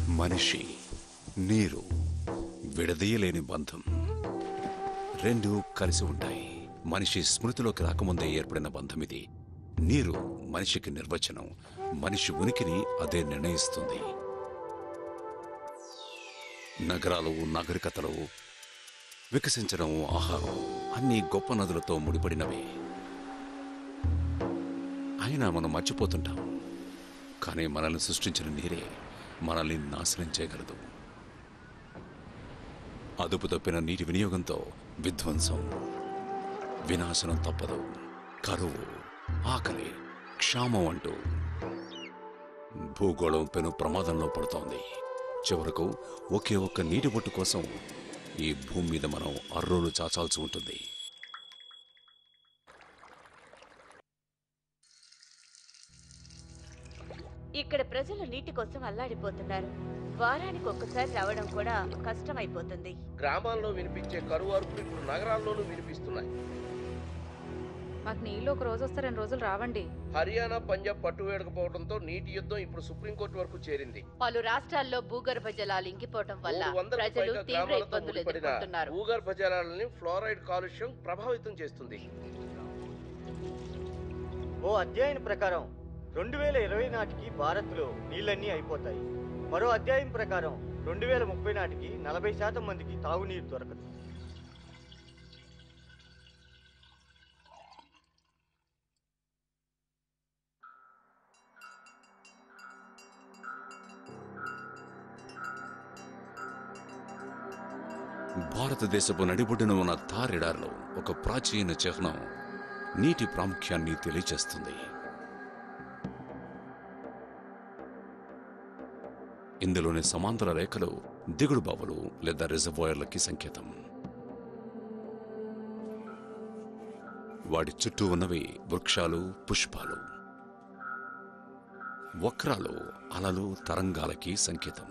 మనిషి నీరు విడదీయలేని బంధం రెండు కలిసి ఉంటాయి మనిషి స్మృతిలోకి రాకముందే ఏర్పడిన బంధం ఇది నీరు మనిషికి నిర్వచనం మనిషి ఉనికిని అదే నిర్ణయిస్తుంది నగరాలు నాగరికతలు వికసించడం ఆహారం అన్ని గొప్ప నదులతో ముడిపడినవే అయినా మనం మర్చిపోతుంటాం కానీ మనల్ని సృష్టించిన నీరే మనల్ని నాశనం చేయగలదు అదుపు తప్పిన నీటి వినియోగంతో విధ్వంసం వినాశనం తప్పదు కరువు ఆకలి క్షామం అంటూ భూగోళం పెను ప్రమాదంలో పడుతోంది చివరకు ఒకే ఒక్క నీటి బొట్టు కోసం ఈ భూమి మీద మనం అర్రోలు చాచాల్సి ఉంటుంది ఇక్కడ ప్రజలు నీటి కోసం అల్లాడిపోతున్నారు వారానికి ఒక్కసారి రావడం కూడా కష్టమైపోతుంది గ్రామాల్లో వినిపించే కరువు అరుపులు ఇప్పుడు నగరాల్లోనూ వినిపిస్తున్నాయి మాకు నీళ్ళు ఒక రోజు వస్తే రెండు రోజులు రావండి హర్యానా పంజాబ్ పట్టు వేడకపోవడంతో నీటి యుద్ధం ఇప్పుడు సుప్రీంకోర్టు వరకు చేరింది పలు రాష్ట్రాల్లో భూగర్భ జలాలు ఇంకిపోవటం వల్ల మూడు వందలకు ప్రజలు పైగా తీవ్ర గ్రామాలతో ఇబ్బందులు ముడిపడిన ఎదుర్కొంటున్నారు భూగర్భ జలాలని ఫ్లోరైడ్ కాలుష్యం ప్రభావితం చేస్తుంది ఓ అధ్యాయం ప్రకారం రెండు వేల ఇరవై నాటికి భారత్లో నీళ్ళన్నీ అయిపోతాయి మరో అధ్యాయం ప్రకారం రెండు వేల ముప్పై నాటికి నలభై శాతం మందికి తాగునీరు దొరకదు భారతదేశపు నడిబొడ్డున ఉన్న తారెడార్లో ఒక ప్రాచీన చిహ్నం నీటి ప్రాముఖ్యాన్ని తెలియచేస్తుంది ఇందులోని సమాంతర రేఖలు దిగుడు బావులు లేదా రిజర్వాయర్లకి సంకేతం వాటి చుట్టూ ఉన్నవి వృక్షాలు పుష్పాలు వక్రాలు అలలు తరంగాలకి సంకేతం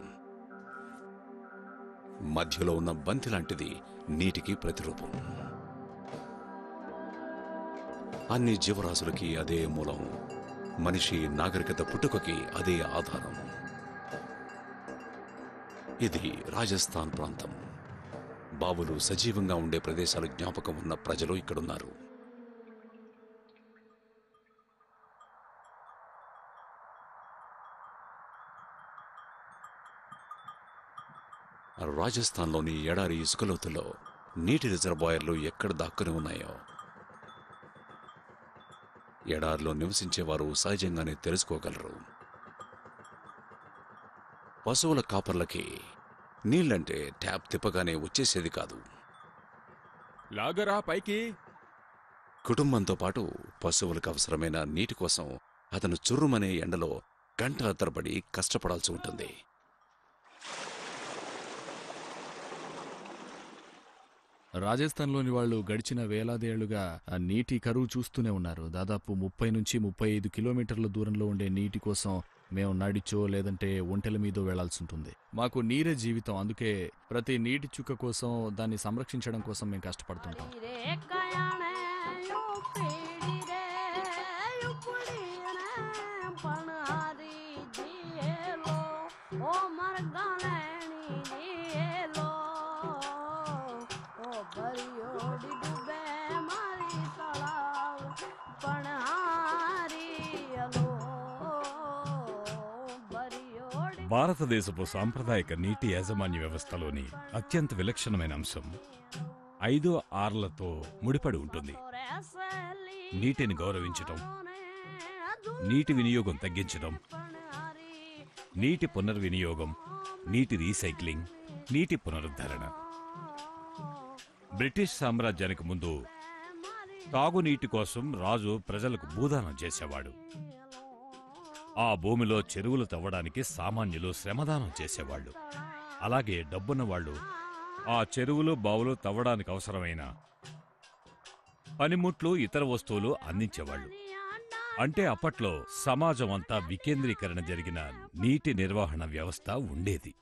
మధ్యలో ఉన్న బంతి లాంటిది నీటికి ప్రతిరూపం అన్ని జీవరాశులకి అదే మూలం మనిషి నాగరికత పుట్టుకకి అదే ఆధారం ఇది రాజస్థాన్ ప్రాంతం బావులు సజీవంగా ఉండే ప్రదేశాల జ్ఞాపకం ఉన్న ప్రజలు ఇక్కడున్నారు రాజస్థాన్లోని ఎడారి ఇసుకలోతుల్లో నీటి రిజర్వాయర్లు ఎక్కడ దాక్కుని ఉన్నాయో ఎడారిలో నివసించేవారు సహజంగానే తెలుసుకోగలరు పశువుల కాపర్లకి నీళ్ళంటే ట్యాప్ తిప్పగానే వచ్చేసేది కాదు లాగరా పైకి కుటుంబంతో పాటు పశువులకు అవసరమైన నీటి కోసం అతను చుర్రుమనే ఎండలో గంటల తరబడి కష్టపడాల్సి ఉంటుంది రాజస్థాన్లోని వాళ్ళు గడిచిన వేలాదేళ్లుగా ఆ నీటి కరువు చూస్తూనే ఉన్నారు దాదాపు ముప్పై నుంచి ముప్పై ఐదు కిలోమీటర్ల దూరంలో ఉండే నీటి కోసం మేము నడిచో లేదంటే ఒంటెల మీదో వెళ్లాల్సి ఉంటుంది మాకు నీరే జీవితం అందుకే ప్రతి నీటి చుక్క కోసం దాన్ని సంరక్షించడం కోసం మేము కష్టపడుతుంటాం భారతదేశపు సాంప్రదాయక నీటి యాజమాన్య వ్యవస్థలోని అత్యంత విలక్షణమైన అంశం ఐదు ఆర్లతో ముడిపడి ఉంటుంది నీటిని గౌరవించటం నీటి వినియోగం తగ్గించడం నీటి పునర్వినియోగం నీటి రీసైక్లింగ్ నీటి పునరుద్ధరణ బ్రిటిష్ సామ్రాజ్యానికి ముందు తాగునీటి కోసం రాజు ప్రజలకు భూదానం చేసేవాడు ఆ భూమిలో చెరువులు తవ్వడానికి సామాన్యులు శ్రమదానం చేసేవాళ్ళు అలాగే డబ్బున్న వాళ్ళు ఆ చెరువులు బావులు తవ్వడానికి అవసరమైన పనిముట్లు ఇతర వస్తువులు అందించేవాళ్ళు అంటే అప్పట్లో సమాజం అంతా వికేంద్రీకరణ జరిగిన నీటి నిర్వహణ వ్యవస్థ ఉండేది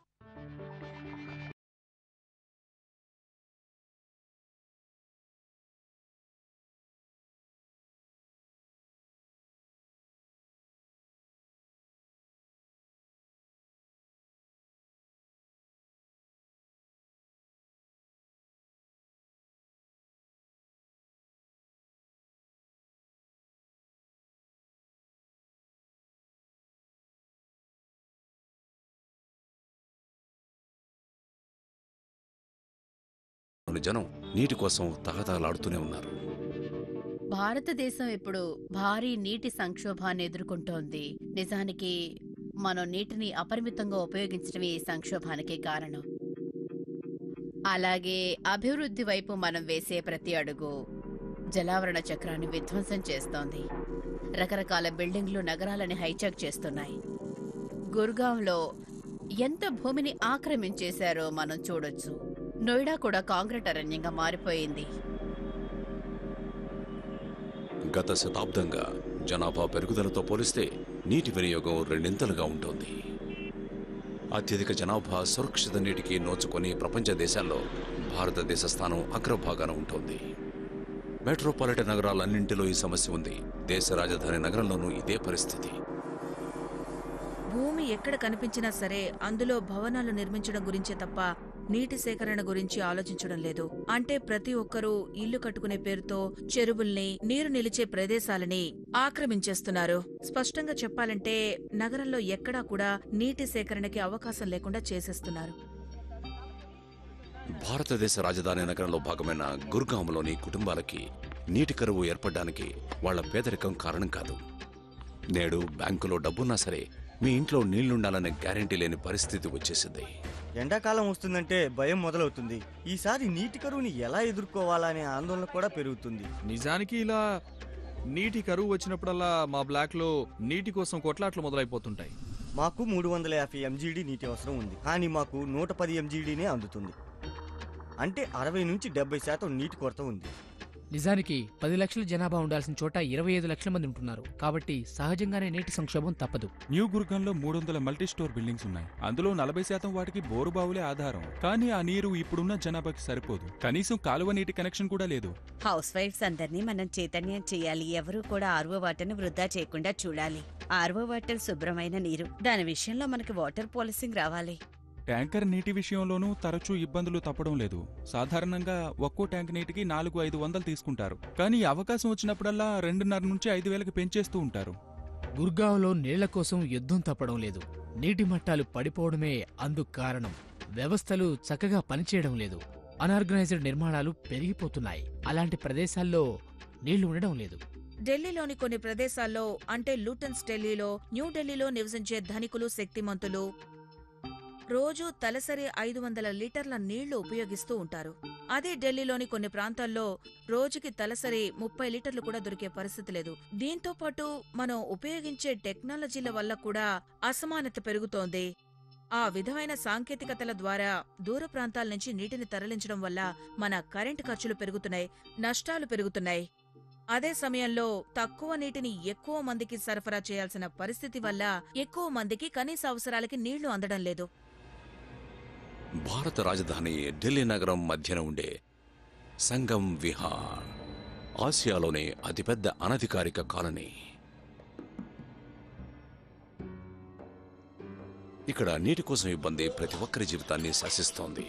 బోలెడు జనం నీటి కోసం తహతహలాడుతూనే ఉన్నారు భారతదేశం ఇప్పుడు భారీ నీటి సంక్షోభాన్ని ఎదుర్కొంటోంది నిజానికి మనం నీటిని అపరిమితంగా ఉపయోగించడమే ఈ సంక్షోభానికి కారణం అలాగే అభివృద్ధి వైపు మనం వేసే ప్రతి అడుగు జలావరణ చక్రాన్ని విధ్వంసం చేస్తోంది రకరకాల బిల్డింగ్లు నగరాలని హైజాక్ చేస్తున్నాయి గుర్గాంలో ఎంత భూమిని ఆక్రమించేశారో మనం చూడొచ్చు నోయిడా కూడా కాంక్రీట్ అరణ్యంగా మారిపోయింది గత శతాబ్దంగా జనాభా పెరుగుదలతో పోలిస్తే నీటి వినియోగం రెండింతలుగా ఉంటుంది అత్యధిక జనాభా సురక్షిత నీటికి నోచుకొని ప్రపంచ దేశాల్లో భారతదేశ స్థానం అగ్రభాగాన ఉంటుంది మెట్రోపాలిటన్ నగరాలన్నింటిలో ఈ సమస్య ఉంది దేశ రాజధాని నగరంలోనూ ఇదే పరిస్థితి భూమి ఎక్కడ కనిపించినా సరే అందులో భవనాలు నిర్మించడం గురించే తప్ప నీటి సేకరణ గురించి ఆలోచించడం లేదు అంటే ప్రతి ఒక్కరూ ఇల్లు కట్టుకునే పేరుతో చెరువుల్ని నీరు నిలిచే ప్రదేశాలని ఆక్రమించేస్తున్నారు స్పష్టంగా చెప్పాలంటే నగరంలో ఎక్కడా కూడా నీటి సేకరణకి అవకాశం లేకుండా చేసేస్తున్నారు భారతదేశ రాజధాని నగరంలో భాగమైన గుర్గాంలోని కుటుంబాలకి నీటి కరువు ఏర్పడడానికి వాళ్ళ పేదరికం కారణం కాదు నేడు బ్యాంకులో డబ్బున్నా సరే మీ ఇంట్లో నీళ్లుండాలనే గ్యారెంటీ లేని పరిస్థితి వచ్చేసింది ఎండాకాలం వస్తుందంటే భయం మొదలవుతుంది ఈసారి నీటి కరువుని ఎలా ఎదుర్కోవాలనే ఆందోళన కూడా పెరుగుతుంది నిజానికి ఇలా నీటి కరువు వచ్చినప్పుడల్లా మా బ్లాక్లో నీటి కోసం కొట్లాట్లు మొదలైపోతుంటాయి మాకు మూడు వందల యాభై ఎంజీడీ నీటి అవసరం ఉంది కానీ మాకు నూట పది ఎంజీడీనే అందుతుంది అంటే అరవై నుంచి డెబ్బై శాతం నీటి కొరత ఉంది నిజానికి పది లక్షల జనాభా ఉండాల్సిన చోట ఇరవై ఐదు లక్షల మంది ఉంటున్నారు కాబట్టి సహజంగానే నీటి సంక్షోభం తప్పదు న్యూ గుర్గంలో మూడు వందల మల్టీ స్టోర్ బిల్డింగ్స్ ఉన్నాయి అందులో నలభై శాతం వాటికి బోరు బావులే ఆధారం కానీ ఆ నీరు ఇప్పుడున్న జనాభాకి సరిపోదు కనీసం కాలువ నీటి కనెక్షన్ కూడా లేదు హౌస్ వైఫ్స్ అందరినీ మనం చైతన్యం చేయాలి ఎవరు కూడా ఆర్వో వాటర్ని వృధా చేయకుండా చూడాలి ఆర్వో వాటర్ శుభ్రమైన నీరు దాని విషయంలో మనకి వాటర్ పాలసింగ్ రావాలి ట్యాంకర్ నీటి విషయంలోనూ తరచూ ఇబ్బందులు తప్పడం లేదు సాధారణంగా ఒక్కో ట్యాంక్ నీటికి నాలుగు ఐదు వందలు తీసుకుంటారు కానీ ఈ అవకాశం వచ్చినప్పుడల్లా రెండున్నర నుంచి ఐదు వేలకు పెంచేస్తూ ఉంటారు గుర్గావ్లో నీళ్ల కోసం యుద్ధం తప్పడం లేదు నీటి మట్టాలు పడిపోవడమే అందుకు కారణం వ్యవస్థలు చక్కగా పనిచేయడం లేదు అనార్గనైజ్డ్ నిర్మాణాలు పెరిగిపోతున్నాయి అలాంటి ప్రదేశాల్లో నీళ్లు ఉండడం లేదు ఢిల్లీలోని కొన్ని ప్రదేశాల్లో అంటే లూటన్స్ ఢిల్లీలో న్యూఢిల్లీలో నివసించే ధనికులు శక్తిమంతులు రోజు తలసరి ఐదు వందల లీటర్ల నీళ్లు ఉపయోగిస్తూ ఉంటారు అదే ఢిల్లీలోని కొన్ని ప్రాంతాల్లో రోజుకి తలసరి ముప్పై లీటర్లు కూడా దొరికే పరిస్థితి లేదు దీంతో పాటు మనం ఉపయోగించే టెక్నాలజీల వల్ల కూడా అసమానత పెరుగుతోంది ఆ విధమైన సాంకేతికతల ద్వారా దూర ప్రాంతాల నుంచి నీటిని తరలించడం వల్ల మన కరెంటు ఖర్చులు పెరుగుతున్నాయి నష్టాలు పెరుగుతున్నాయి అదే సమయంలో తక్కువ నీటిని ఎక్కువ మందికి సరఫరా చేయాల్సిన పరిస్థితి వల్ల ఎక్కువ మందికి కనీస అవసరాలకి నీళ్లు అందడం లేదు భారత రాజధాని ఢిల్లీ నగరం మధ్యన ఉండే సంగం విహార్ ఆసియాలోనే అతిపెద్ద అనధికారిక కాలనీ ఇక్కడ నీటి కోసం ఇబ్బంది ప్రతి ఒక్కరి జీవితాన్ని శాసిస్తోంది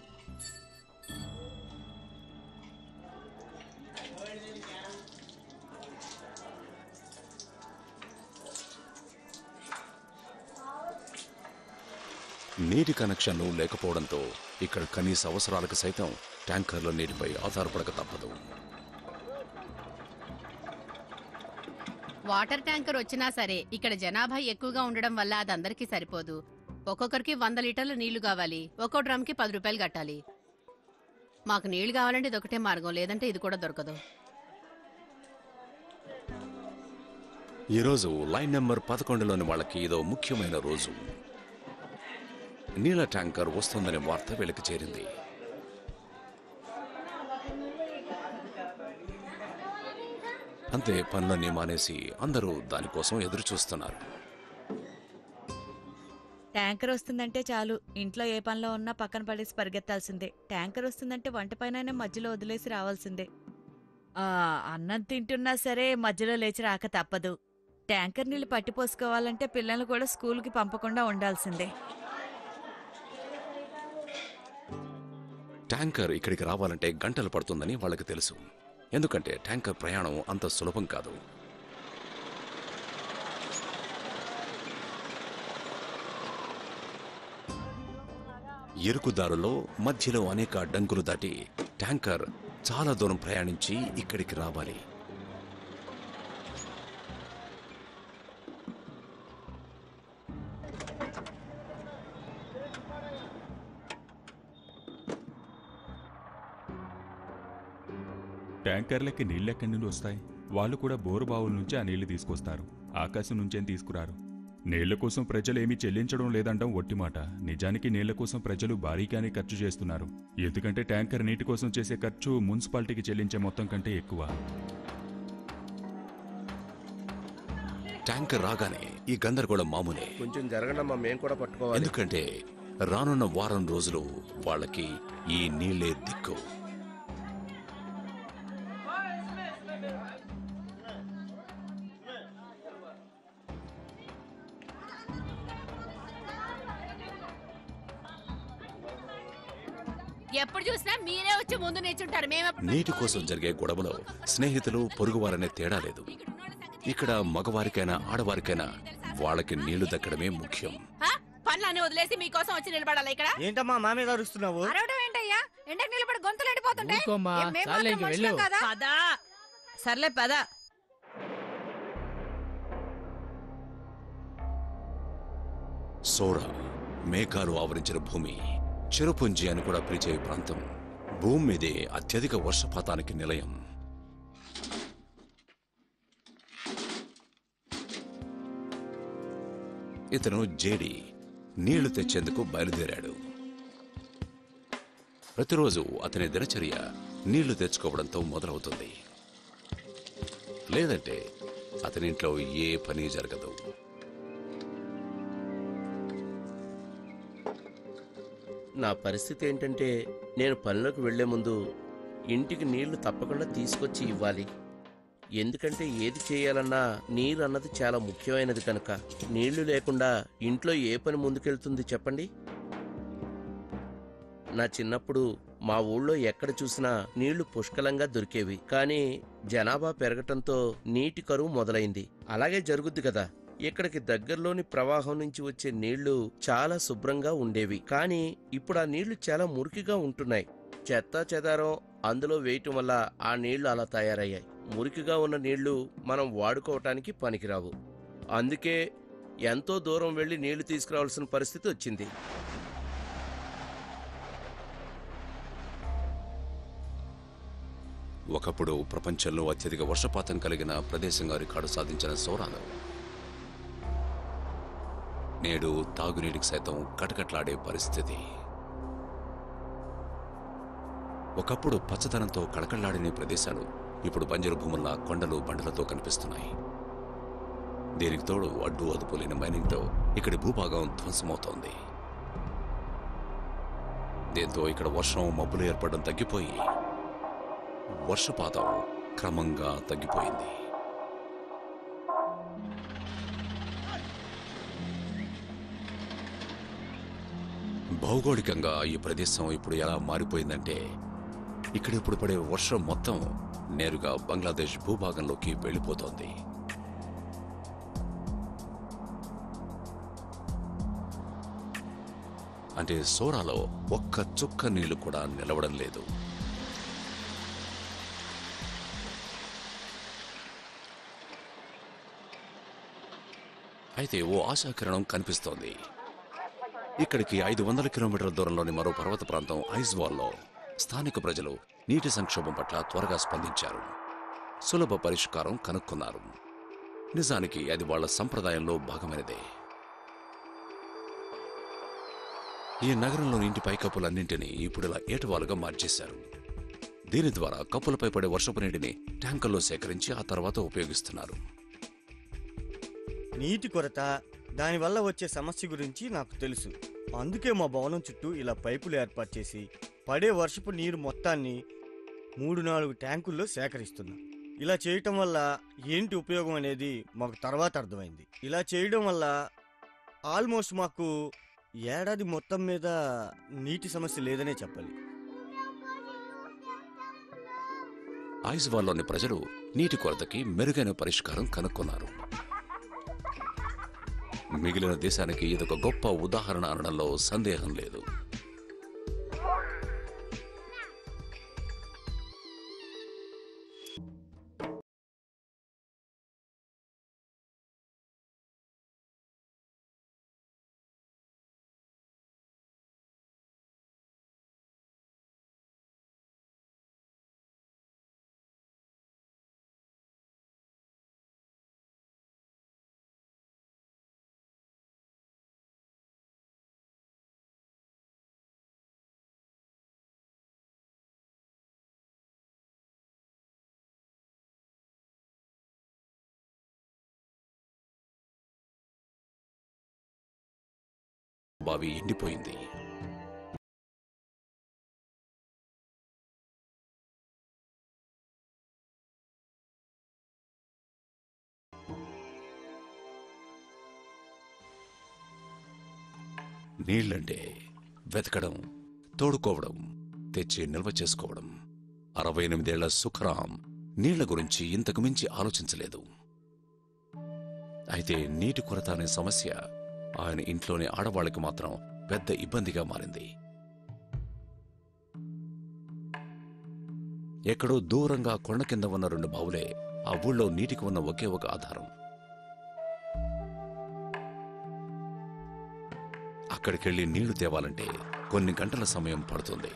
నీటి కనెక్షన్లు లేకపోవడంతో ఇక్కడ కనీస అవసరాలకు సైతం ట్యాంకర్ల నీటిపై ఆధారపడక తప్పదు వాటర్ ట్యాంకర్ వచ్చినా సరే ఇక్కడ జనాభా ఎక్కువగా ఉండడం వల్ల అది అందరికీ సరిపోదు ఒక్కొక్కరికి వంద లీటర్ల నీళ్లు కావాలి ఒక్కో డ్రమ్కి పది రూపాయలు కట్టాలి మాకు నీళ్లు కావాలంటే ఇది ఒకటే మార్గం లేదంటే ఇది కూడా దొరకదు ఈరోజు లైన్ నెంబర్ పదకొండులోని వాళ్ళకి ఇదో ముఖ్యమైన రోజు నీళ్ళ ట్యాంకర్ వస్తుందనే వార్త వీళ్ళకి చేరింది అంతే పనులన్నీ మానేసి అందరూ దానికోసం ఎదురు చూస్తున్నారు ట్యాంకర్ వస్తుందంటే చాలు ఇంట్లో ఏ పనిలో ఉన్నా పక్కన పడేసి పరిగెత్తాల్సిందే ట్యాంకర్ వస్తుందంటే వంట పైన మధ్యలో వదిలేసి రావాల్సిందే ఆ అన్నం తింటున్నా సరే మధ్యలో లేచి రాక తప్పదు ట్యాంకర్ నీళ్లు పట్టిపోసుకోవాలంటే పిల్లల్ని కూడా స్కూల్కి పంపకుండా ఉండాల్సిందే ట్యాంకర్ ఇక్కడికి రావాలంటే గంటలు పడుతుందని వాళ్ళకి తెలుసు ఎందుకంటే ట్యాంకర్ ప్రయాణం అంత సులభం కాదు ఇరుకుదారులో మధ్యలో అనేక అడ్డంకులు దాటి ట్యాంకర్ చాలా దూరం ప్రయాణించి ఇక్కడికి రావాలి ట్యాంకర్లకి నీళ్ళెక్కడి నుండి వస్తాయి వాళ్ళు కూడా బోరు బావుల నుంచి ఆ నీళ్లు తీసుకొస్తారు ఆకాశం నుంచేం తీసుకురారు నీళ్ల కోసం ప్రజలు ఏమీ చెల్లించడం లేదంటాం ఒట్టి మాట నిజానికి నీళ్ల కోసం ప్రజలు భారీగానే ఖర్చు చేస్తున్నారు ఎందుకంటే ట్యాంకర్ నీటి కోసం చేసే ఖర్చు మున్సిపాలిటీకి చెల్లించే మొత్తం కంటే ఎక్కువ ట్యాంకర్ రాగానే ఈ గందరగోళం మామూలే కొంచెం జరగనమ్మా మేము కూడా పట్టుకోవాలి ఎందుకంటే రానున్న వారం రోజులు వాళ్ళకి ఈ నీళ్లే దిక్కు ఎప్పుడు చూసినా మీరే వచ్చి ముందు నేర్చుంటారు మేము నీటి కోసం జరిగే గొడవలో స్నేహితులు పొరుగువారనే తేడా లేదు ఇక్కడ మగవారికైనా ఆడవారికైనా వాళ్ళకి నీళ్లు దక్కడమే ముఖ్యం పనులన్నీ వదిలేసి మీకోసం వచ్చి నిలబడాలి ఇక్కడ ఏంటమ్మా మా మీద అరుస్తున్నావు అరవడం ఏంటయ్యా ఎండకు నిలబడి గొంతులు ఎండిపోతుంటే ఊరుకోమ్మా, ఏం మేం చాలే మాత్రం ఇంక మనుషులం వెళ్ళు. కాదా? పదా సర్లే పదా సోరా మేఘాలు ఆవరించిన భూమి చెరుపుంజి అని కూడా పిలిచే ప్రాంతం భూమి మీదే అత్యధిక వర్షపాతానికి నిలయం ఇతను జేడి నీళ్లు తెచ్చేందుకు బయలుదేరాడు ప్రతిరోజు అతని దినచర్య నీళ్లు తెచ్చుకోవడంతో మొదలవుతుంది లేదంటే అతని ఇంట్లో ఏ పని జరగదు నా పరిస్థితి ఏంటంటే నేను పనిలోకి వెళ్లే ముందు ఇంటికి నీళ్లు తప్పకుండా తీసుకొచ్చి ఇవ్వాలి ఎందుకంటే ఏది చేయాలన్నా నీరు అన్నది చాలా ముఖ్యమైనది కనుక నీళ్లు లేకుండా ఇంట్లో ఏ పని ముందుకెళ్తుంది చెప్పండి నా చిన్నప్పుడు మా ఊళ్ళో ఎక్కడ చూసినా నీళ్లు పుష్కలంగా దొరికేవి కానీ జనాభా పెరగటంతో నీటి కరువు మొదలైంది అలాగే జరుగుద్ది కదా ఇక్కడికి దగ్గరలోని ప్రవాహం నుంచి వచ్చే నీళ్లు చాలా శుభ్రంగా ఉండేవి కానీ ఇప్పుడు ఆ నీళ్లు చాలా మురికిగా ఉంటున్నాయి చెత్త చెదారం అందులో వేయటం వల్ల ఆ నీళ్లు అలా తయారయ్యాయి మురికిగా ఉన్న నీళ్లు మనం వాడుకోవటానికి పనికిరావు అందుకే ఎంతో దూరం వెళ్లి నీళ్లు తీసుకురావాల్సిన పరిస్థితి వచ్చింది ఒకప్పుడు ప్రపంచంలో అత్యధిక వర్షపాతం కలిగిన ప్రదేశంగా రికార్డు సాధించిన సౌరాలు నేడు తాగునీటికి సైతం కటకట్లాడే పరిస్థితి ఒకప్పుడు పచ్చదనంతో కళకళ్లాడిన ప్రదేశాలు ఇప్పుడు బంజరు భూముల్లా కొండలు బండలతో కనిపిస్తున్నాయి దీనికి తోడు అడ్డు అదుపు లేని మైనింగ్తో ఇక్కడి భూభాగం ధ్వంసమవుతోంది దీంతో ఇక్కడ వర్షం మబ్బులు ఏర్పడడం తగ్గిపోయి వర్షపాతం క్రమంగా తగ్గిపోయింది భౌగోళికంగా ఈ ప్రదేశం ఇప్పుడు ఎలా మారిపోయిందంటే ఇక్కడ ఇప్పుడు పడే వర్షం మొత్తం నేరుగా బంగ్లాదేశ్ భూభాగంలోకి వెళ్ళిపోతోంది అంటే సోరాలో ఒక్క చుక్క నీళ్లు కూడా నిలవడం లేదు అయితే ఓ ఆశాకిరణం కనిపిస్తోంది ఇక్కడికి ఐదు వందల కిలోమీటర్ల దూరంలోని మరో పర్వత ప్రాంతం ఐజ్వాల్లో స్థానిక ప్రజలు నీటి సంక్షోభం పట్ల త్వరగా స్పందించారు సులభ పరిష్కారం కనుక్కున్నారు నిజానికి అది వాళ్ళ సంప్రదాయంలో భాగమైనదే ఈ నగరంలోని ఇంటి పైకప్పులన్నింటినీ ఇప్పుడు ఇలా ఏటవాలుగా మార్చేశారు దీని ద్వారా కప్పులపై పడే వర్షపు నీటిని ట్యాంకర్లో సేకరించి ఆ తర్వాత ఉపయోగిస్తున్నారు నీటి కొరత దానివల్ల వచ్చే సమస్య గురించి నాకు తెలుసు అందుకే మా భవనం చుట్టూ ఇలా పైపులు ఏర్పాటు చేసి పడే వర్షపు నీరు మొత్తాన్ని మూడు నాలుగు ట్యాంకుల్లో సేకరిస్తున్నాం ఇలా చేయటం వల్ల ఏంటి ఉపయోగం అనేది మాకు తర్వాత అర్థమైంది ఇలా చేయడం వల్ల ఆల్మోస్ట్ మాకు ఏడాది మొత్తం మీద నీటి సమస్య లేదనే చెప్పాలి ఐజ్వాల్లోని ప్రజలు నీటి కొరతకి మెరుగైన పరిష్కారం కనుక్కున్నారు మిగిలిన దేశానికి ఇదొక గొప్ప ఉదాహరణ అనడంలో సందేహం లేదు బావి ఎండిపోయింది నీళ్ళంటే వెతకడం తోడుకోవడం తెచ్చి నిల్వ చేసుకోవడం అరవై ఎనిమిదేళ్ల సుఖరాం నీళ్ల గురించి ఇంతకు మించి ఆలోచించలేదు అయితే నీటి కొరత అనే సమస్య ఆయన ఇంట్లోని ఆడవాళ్ళకి మాత్రం పెద్ద ఇబ్బందిగా మారింది ఎక్కడో దూరంగా కొండ కింద ఉన్న రెండు బావులే ఆ ఊళ్ళో నీటికి ఉన్న ఒకే ఒక ఆధారం అక్కడికెళ్ళి నీళ్లు తేవాలంటే కొన్ని గంటల సమయం పడుతుంది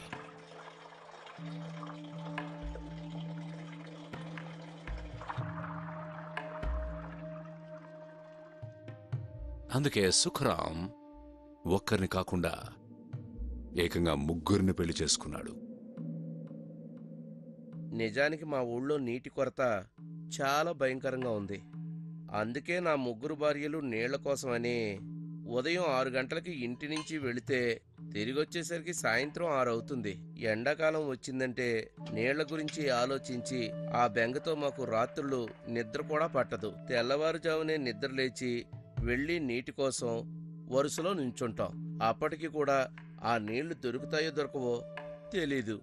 అందుకే సుఖరాం ఒక్కరిని కాకుండా ఏకంగా ముగ్గురిని పెళ్లి చేసుకున్నాడు నిజానికి మా ఊళ్ళో నీటి కొరత చాలా భయంకరంగా ఉంది అందుకే నా ముగ్గురు భార్యలు నీళ్ల కోసమని ఉదయం ఆరు గంటలకి ఇంటి నుంచి వెళితే తిరిగి వచ్చేసరికి సాయంత్రం ఆరు అవుతుంది ఎండాకాలం వచ్చిందంటే నీళ్ల గురించి ఆలోచించి ఆ బెంగతో మాకు రాత్రులు నిద్ర కూడా పట్టదు తెల్లవారుజామునే నిద్ర లేచి వెళ్ళి నీటి కోసం వరుసలో నించుంటాం అప్పటికి కూడా ఆ నీళ్లు దొరుకుతాయో దొరకవో తెలీదు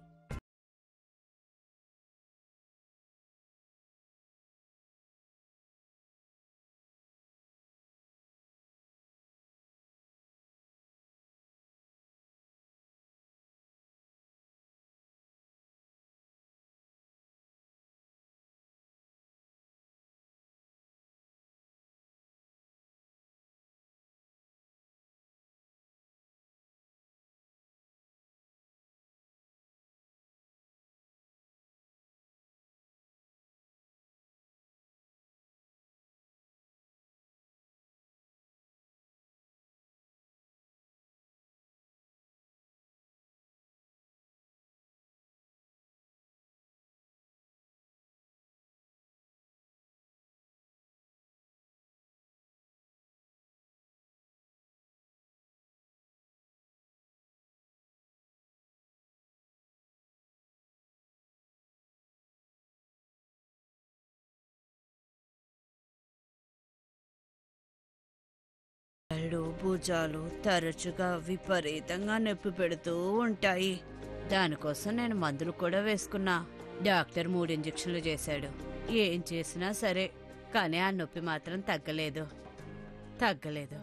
కాళ్ళు భుజాలు తరచుగా విపరీతంగా నొప్పి పెడుతూ ఉంటాయి దానికోసం నేను మందులు కూడా వేసుకున్నా డాక్టర్ మూడు ఇంజెక్షన్లు చేశాడు ఏం చేసినా సరే కానీ ఆ నొప్పి మాత్రం తగ్గలేదు తగ్గలేదు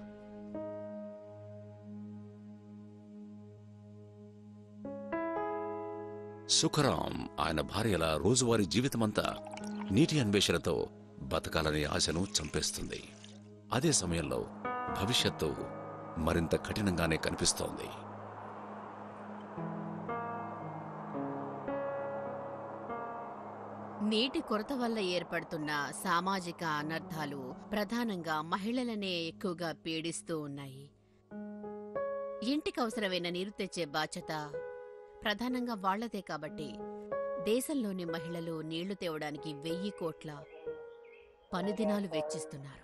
సుఖరాం ఆయన భార్యల రోజువారీ జీవితమంతా నీటి అన్వేషణతో బతకాలనే ఆశను చంపేస్తుంది అదే సమయంలో భవిష్యత్తు మరింత కఠినంగానే కనిపిస్తోంది నీటి కొరత వల్ల ఏర్పడుతున్న సామాజిక అనర్థాలు ప్రధానంగా మహిళలనే ఎక్కువగా పీడిస్తూ ఉన్నాయి ఇంటికి అవసరమైన నీరు తెచ్చే బాధ్యత ప్రధానంగా వాళ్లదే కాబట్టి దేశంలోని మహిళలు నీళ్లు తేవడానికి వెయ్యి కోట్ల పనుదినాలు వెచ్చిస్తున్నారు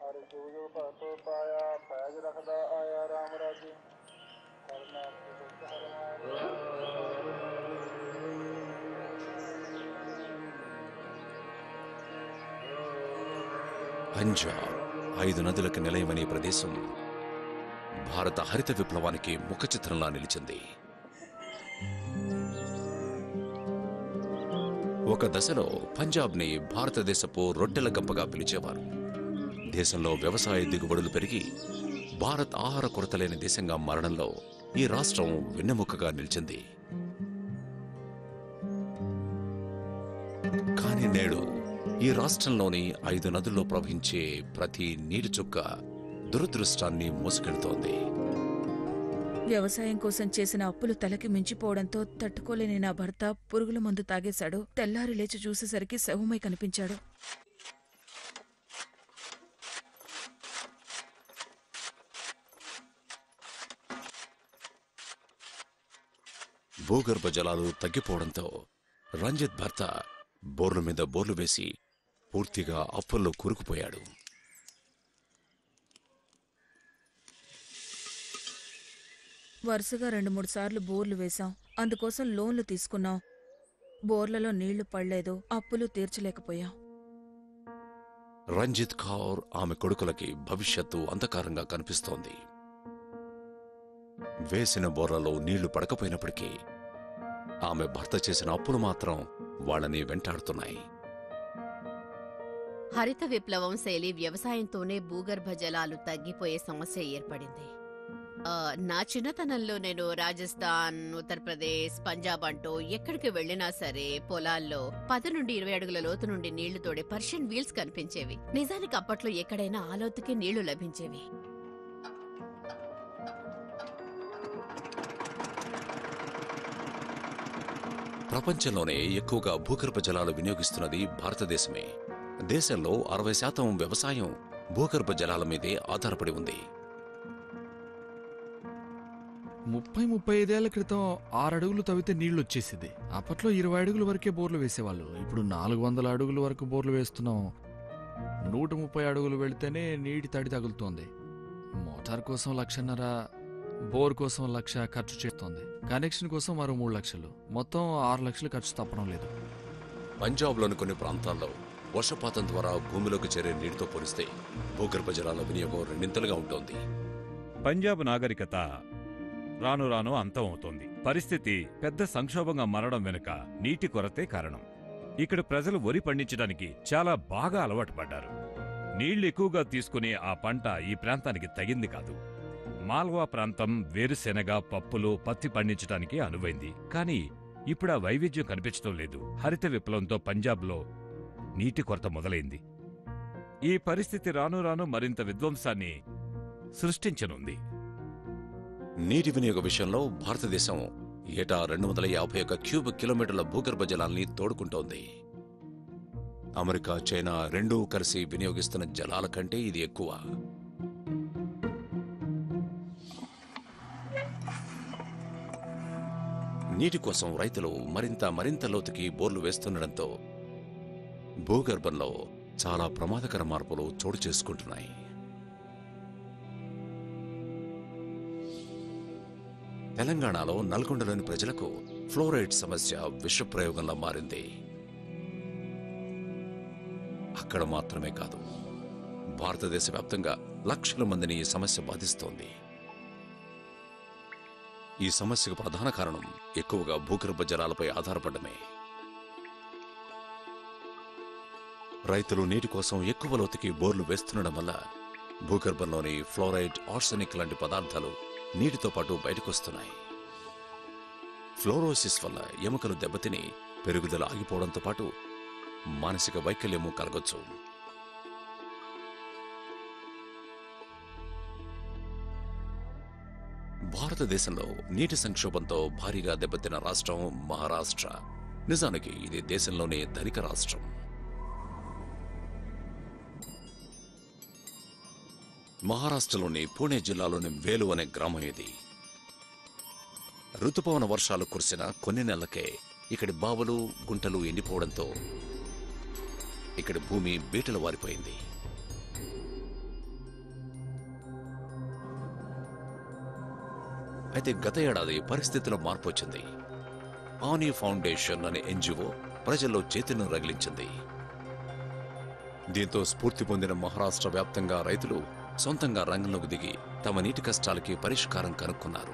పంజాబ్ ఐదు నదులకు నిలయమనే ప్రదేశం భారత హరిత విప్లవానికి ముఖచిత్రంలా నిలిచింది ఒక దశలో పంజాబ్ని భారతదేశపు రొట్టెల గంపగా పిలిచేవారు దేశంలో వ్యవసాయ దిగుబడులు పెరిగి భారత్ ఆహార కొరత లేని దేశంగా మారడంలో ఈ రాష్ట్రం వెన్నెముకగా నిలిచింది కానీ నేడు ఈ రాష్ట్రంలోని ఐదు నదుల్లో ప్రవహించే ప్రతి నీటి చుక్క దురదృష్టాన్ని మోసుకెడుతోంది వ్యవసాయం కోసం చేసిన అప్పులు తలకి మించిపోవడంతో తట్టుకోలేని నా భర్త పురుగుల మందు తాగేశాడు తెల్లారి లేచి చూసేసరికి శవమై కనిపించాడు భూగర్భ జలాలు తగ్గిపోవడంతో రంజిత్ భర్త బోర్ల మీద బోర్లు వేసి పూర్తిగా అప్పుల్లో కూరుకుపోయాడు వరుసగా రెండు మూడు సార్లు బోర్లు వేశాం అందుకోసం లోన్లు తీసుకున్నాం బోర్లలో నీళ్లు పడలేదు అప్పులు తీర్చలేకపోయాం రంజిత్ కౌర్ ఆమె కొడుకులకి భవిష్యత్తు అంధకారంగా కనిపిస్తోంది వేసిన బోర్లలో నీళ్లు పడకపోయినప్పటికీ ఆమె భర్త చేసిన అప్పులు మాత్రం వాళ్ళని వెంటాడుతున్నాయి హరిత విప్లవం శైలి వ్యవసాయంతోనే భూగర్భ జలాలు తగ్గిపోయే సమస్య ఏర్పడింది ఆ, నా చిన్నతనంలో నేను రాజస్థాన్ ఉత్తరప్రదేశ్ పంజాబ్ అంటూ ఎక్కడికి వెళ్ళినా సరే పొలాల్లో పది నుండి ఇరవై అడుగుల లోతు నుండి నీళ్లు తోడే పర్షియన్ వీల్స్ కనిపించేవి నిజానికి అప్పట్లో ఎక్కడైనా ఆ లోతుకే నీళ్లు లభించేవి ప్రపంచంలోనే ఎక్కువగా భూగర్భ జలాలు వినియోగిస్తున్నది భారతదేశమే దేశంలో అరవై శాతం వ్యవసాయం భూగర్భ జలాల మీదే ఆధారపడి ఉంది ముప్పై ముప్పై ఐదేళ్ల క్రితం ఆరు అడుగులు తవ్వితే నీళ్లు వచ్చేసింది అప్పట్లో ఇరవై అడుగుల వరకే బోర్లు వేసేవాళ్ళు ఇప్పుడు నాలుగు వందల అడుగుల వరకు బోర్లు వేస్తున్నాం నూట ముప్పై అడుగులు వెళితేనే నీటి తడి తగులుతోంది మోటార్ కోసం లక్షన్నర బోర్ కోసం లక్ష ఖర్చు చేస్తోంది కనెక్షన్ కోసం మరో మూడు లక్షలు మొత్తం ఆరు లక్షలు ఖర్చు తప్పడం లేదు పంజాబ్లోని కొన్ని ప్రాంతాల్లో వర్షపాతం ద్వారా భూమిలోకి చేరే నీటితో పోలిస్తే భూగర్భ జలాల వినియోగం రెండింతలుగా ఉంటుంది పంజాబ్ నాగరికత రాను రాను అంతమవుతోంది పరిస్థితి పెద్ద సంక్షోభంగా మారడం వెనుక నీటి కొరతే కారణం ఇక్కడ ప్రజలు వరి పండించడానికి చాలా బాగా అలవాటు పడ్డారు నీళ్లు ఎక్కువగా తీసుకునే ఆ పంట ఈ ప్రాంతానికి తగింది కాదు మాల్వా ప్రాంతం వేరుశెనగ పప్పులు పత్తి పండించడానికి అనువైంది కానీ ఇప్పుడు ఆ వైవిధ్యం కనిపించడం లేదు హరిత విప్లవంతో పంజాబ్లో నీటి కొరత మొదలైంది ఈ పరిస్థితి రాను రాను మరింత విధ్వంసాన్ని సృష్టించనుంది నీటి వినియోగ విషయంలో భారతదేశం ఏటా రెండు వందల యాభై ఒక్క క్యూబ్ కిలోమీటర్ల భూగర్భ జలాల్ని తోడుకుంటోంది అమెరికా చైనా రెండూ కలిసి వినియోగిస్తున్న జలాల కంటే ఇది ఎక్కువ నీటి కోసం రైతులు మరింత మరింత లోతుకి బోర్లు వేస్తుండటంతో భూగర్భంలో చాలా ప్రమాదకర మార్పులు చోటు చేసుకుంటున్నాయి తెలంగాణలో నల్గొండలోని ప్రజలకు ఫ్లోరైడ్ సమస్య విషప్రయోగంలా మారింది అక్కడ మాత్రమే కాదు భారతదేశ వ్యాప్తంగా లక్షల మందిని ఈ సమస్య బాధిస్తోంది ఈ సమస్యకు ప్రధాన కారణం ఎక్కువగా భూగర్భ జలాలపై ఆధారపడమే రైతులు నీటి కోసం ఎక్కువ లోతుకి బోర్లు వేస్తుండడం వల్ల భూగర్భంలోని ఫ్లోరైడ్ ఆర్సెనిక్ లాంటి పదార్థాలు నీటితో పాటు బయటకొస్తున్నాయి ఫ్లోరోసిస్ వల్ల ఎముకలు దెబ్బతిని పెరుగుదల ఆగిపోవడంతో పాటు మానసిక వైకల్యము కలగొచ్చు భారతదేశంలో నీటి సంక్షోభంతో భారీగా దెబ్బతిన్న రాష్ట్రం మహారాష్ట్ర నిజానికి ఇది దేశంలోనే ధనిక రాష్ట్రం మహారాష్ట్రలోని పూణే జిల్లాలోని వేలు అనే గ్రామం ఇది ఋతుపవన వర్షాలు కురిసిన కొన్ని నెలలకే ఇక్కడి బావులు గుంటలు ఎండిపోవడంతో ఇక్కడి భూమి బీటలు వారిపోయింది అయితే గత ఏడాది పరిస్థితిలో మార్పు వచ్చింది ఆనీ ఫౌండేషన్ అనే ఎన్జిఓ ప్రజల్లో చైతన్యం రగిలించింది దీంతో స్ఫూర్తి పొందిన మహారాష్ట్ర వ్యాప్తంగా రైతులు సొంతంగా రంగంలోకి దిగి తమ నీటి కష్టాలకి పరిష్కారం కనుక్కున్నారు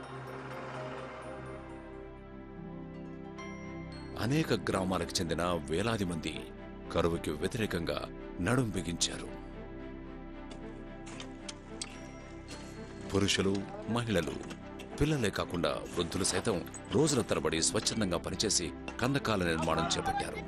అనేక గ్రామాలకు చెందిన వేలాది మంది కరువుకి వ్యతిరేకంగా నడుం బిగించారు పురుషులు మహిళలు పిల్లలే కాకుండా వృద్ధులు సైతం రోజుల తరబడి స్వచ్ఛందంగా పనిచేసి కందకాల నిర్మాణం చేపట్టారు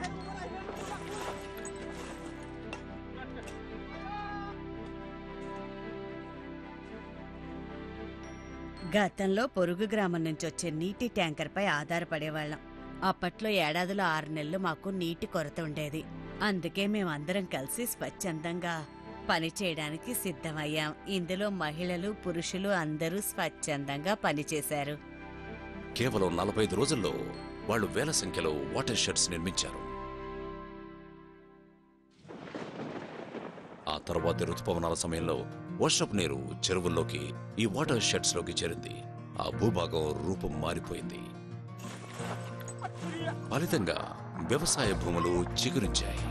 గతంలో పొరుగు గ్రామం నుంచి వచ్చే నీటి ట్యాంకర్పై ఆధారపడేవాళ్ళం అప్పట్లో ఏడాదిలో ఆరు నెలలు మాకు నీటి కొరత ఉండేది అందుకే మేమందరం కలిసి స్వచ్ఛందంగా పని చేయడానికి సిద్ధమయ్యాం ఇందులో మహిళలు పురుషులు అందరూ స్వచ్ఛందంగా పనిచేశారు కేవలం నలభై ఐదు రోజుల్లో వాళ్ళు వేల సంఖ్యలో వాటర్ షెడ్స్ నిర్మించారు ఆ తర్వాతి ఋతుపవనాల సమయంలో వర్షపు నీరు చెరువుల్లోకి ఈ వాటర్ షెడ్స్ లోకి చేరింది ఆ భూభాగం రూపం మారిపోయింది ఫలితంగా వ్యవసాయ భూములు చిగురించాయి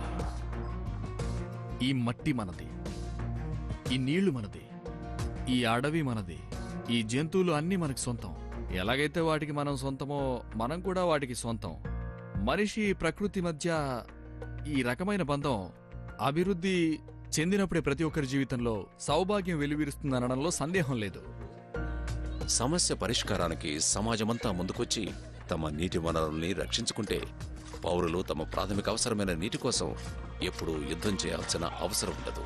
ఈ మట్టి మనది ఈ నీళ్లు మనది ఈ అడవి మనది ఈ జంతువులు అన్నీ మనకి సొంతం ఎలాగైతే వాటికి మనం సొంతమో మనం కూడా వాటికి సొంతం మనిషి ప్రకృతి మధ్య ఈ రకమైన బంధం అభివృద్ధి చెందినప్పుడే ప్రతి ఒక్కరి జీవితంలో సౌభాగ్యం వెలువిరుస్తుందనడంలో సందేహం లేదు సమస్య పరిష్కారానికి సమాజమంతా ముందుకొచ్చి తమ నీటి వనరుల్ని రక్షించుకుంటే పౌరులు తమ ప్రాథమిక అవసరమైన నీటి కోసం ఎప్పుడూ యుద్ధం చేయాల్సిన అవసరం ఉండదు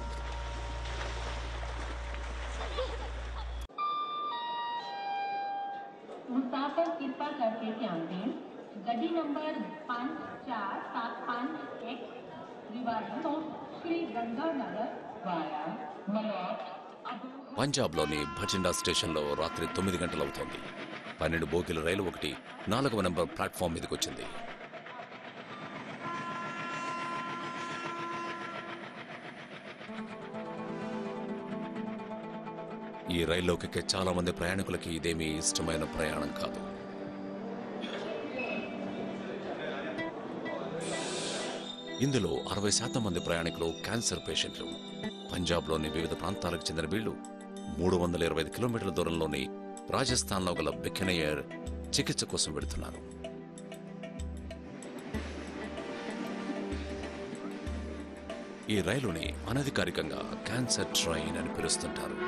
मुसाफिर कृपा करके ध्यान दें गड्डी नंबर पाँच चार सात पाँच एक रिवाड़ी तो श्री गंगानगर वाया मलौट పంజాబ్లోని భటిండా స్టేషన్లో రాత్రి తొమ్మిది గంటలవుతోంది పన్నెండు బోగిల రైలు ఒకటి నాలుగవ నెంబర్ ప్లాట్ఫామ్ మీదకొచ్చింది ఈ రైల్లోకెక్కే చాలా మంది ప్రయాణికులకి ఇదేమీ ఇష్టమైన ప్రయాణం కాదు ఇందులో అరవై శాతం మంది ప్రయాణికులు క్యాన్సర్ పేషెంట్లు పంజాబ్లోని వివిధ ప్రాంతాలకు చెందిన వీళ్లు మూడు వందల ఇరవై ఐదు కిలోమీటర్ల దూరంలోని రాజస్థాన్లో గల బికనయర్ చికిత్స కోసం వెడుతున్నారు ఈ రైలుని అనధికారికంగా క్యాన్సర్ ట్రైన్ అని పిలుస్తుంటారు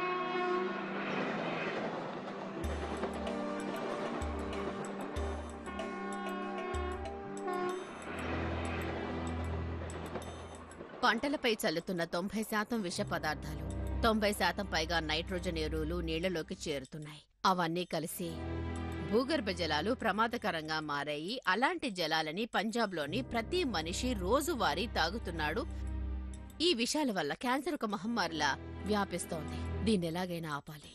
పంటలపై చల్లుతున్న తొంభై శాతం విష పదార్థాలు తొంభై శాతం పైగా నైట్రోజన్ ఎరువులు నీళ్లలోకి చేరుతున్నాయి అవన్నీ కలిసి భూగర్భ జలాలు ప్రమాదకరంగా మారాయి అలాంటి జలాలని పంజాబ్లోని ప్రతి మనిషి రోజువారీ తాగుతున్నాడు ఈ విషయాల వల్ల క్యాన్సర్ ఒక మహమ్మారిలా వ్యాపిస్తోంది దీన్ని ఎలాగైనా ఆపాలి